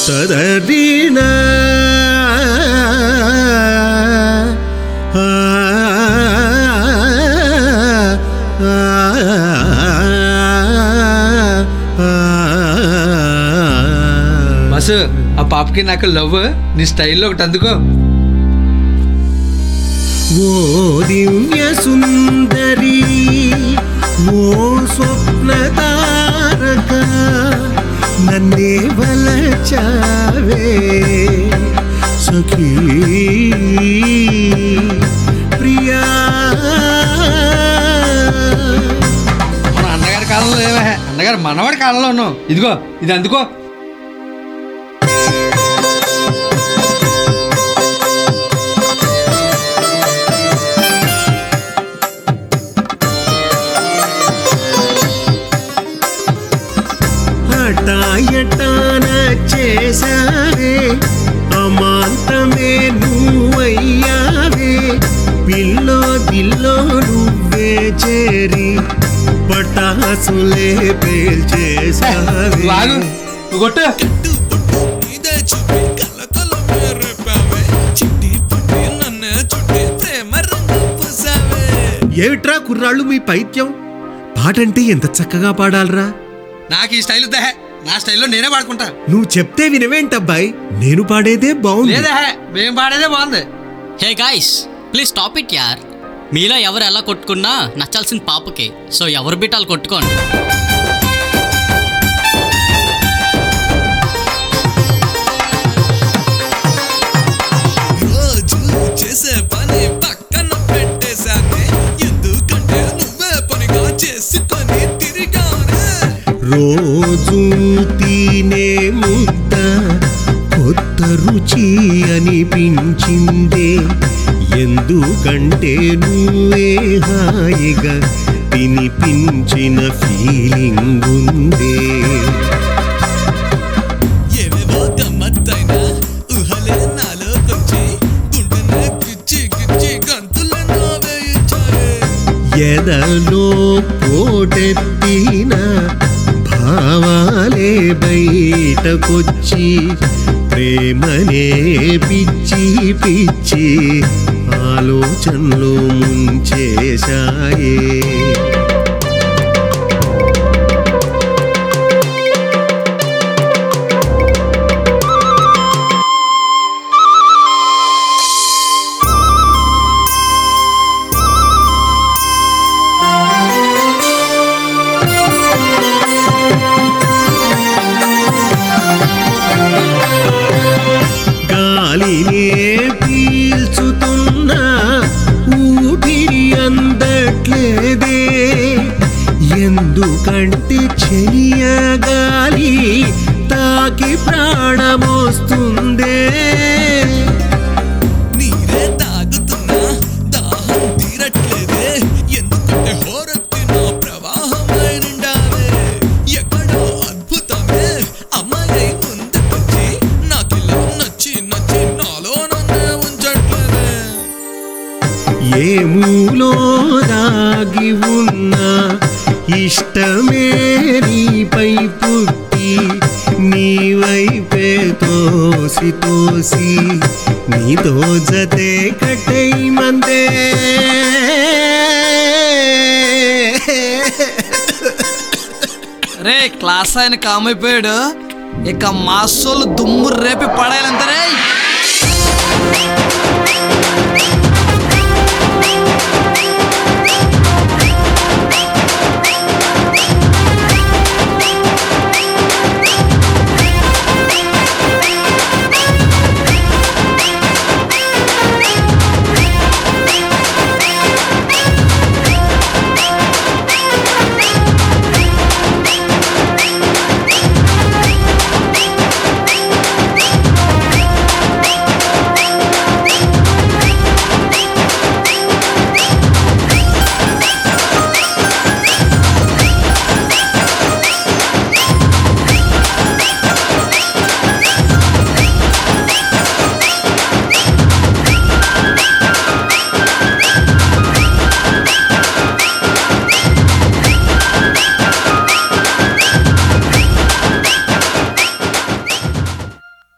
తదరీణ ఆ, ఆ, ఆ. బస్సు ఆ పాపకి నాకు లవ్ నీ స్టైల్లో ఒకటి అందుకో ఓ దివ్య సుందరి ఓ స్వప్న తారక నన్నే వలచావే సఖీ ప్రియా మన అన్నగారి కాలంలో లేవే అన్నగారు మనవాడి కాలంలో ఉన్నావు ఇదిగో ఇది అందుకో హఠాయటాన చేశావే అమాంతమే నువ్వయ్యావే పిల్లో దిల్లో నువ్వే చేరి పటాసులే పేల్చేశావే లాగు నువ్వు కొట్టు ఇదే చూపి కలకల రేపావే చిట్టి పట్టి నన్ను చుట్టి ప్రేమ రంగు పూసావే ఏమిట్రా కుర్రాళ్ళు మీ పైత్యం పాటంటే ఎంత చక్కగా పాడాలరా నాకు ఈ స్టైల్ వద్దా నా స్టైల్లో నేనే పాడుకుంటా నువ్వు చెప్తే వినవేంటబ్బాయి నేను పాడేదే బాగుంది లేదా మేము పాడేదే బాగుంది hey guys please stop it యార్ మీలో ఎవరు ఎలా కొట్టుకున్నా నచ్చాల్సిన పాపకే సో ఎవరు బిట్టాలు కొట్టుకోండి రోజు చేసే పని పక్కన పెట్టేశానే ఎందుకంటే నువ్వే పనిగా చేసుకొని తిరిగానే రోజు తినే ముద్ద కొత్త రుచి అనిపించిందే ఎందుకంటే నువ్వే హాయిగా తినిపించిన ఫీలింగ్ ఉందే ఏవేవో గమ్మత్తైనా ఊహలే నాలోకొచ్చి గుండెనే గిచ్చి గిచ్చి గంతులెన్నో వేయించారే ఎదలో పోటెత్తిన భావాలే బయటకొచ్చి ప్రేమనే పిచ్చి పిచ్చి ఆలోచనలు ముంచేశాయే గాలినే పీల్చుతున్నా ఊపిరి అందట్లేదే ఎందుకంటే చెలియ గాలి తాకి ప్రాణమోస్తుందే నీరే తాగుతున్నా దాహం తీరట్లేదే ఎందుకంటే హోరెత్తి నా ప్రవాహమై నిండావే ఎక్కడో అద్భుతమే అమ్మాయి ముందుకొచ్చి నాకిలా నచ్చి నచ్చి నాలో నన్నే ఉంచట్లేదే ఏ మూలో దాగి ఉన్న ఇష్టమే నీపై పుట్టి నీ వైపే తోసి తోసి నీతో జతే కట్టై మందే రే క్లాస్ ఆయన కామైపోయాడు ఇక మాసోళ్ళు దుమ్ము రేపి పడేయాలంటారే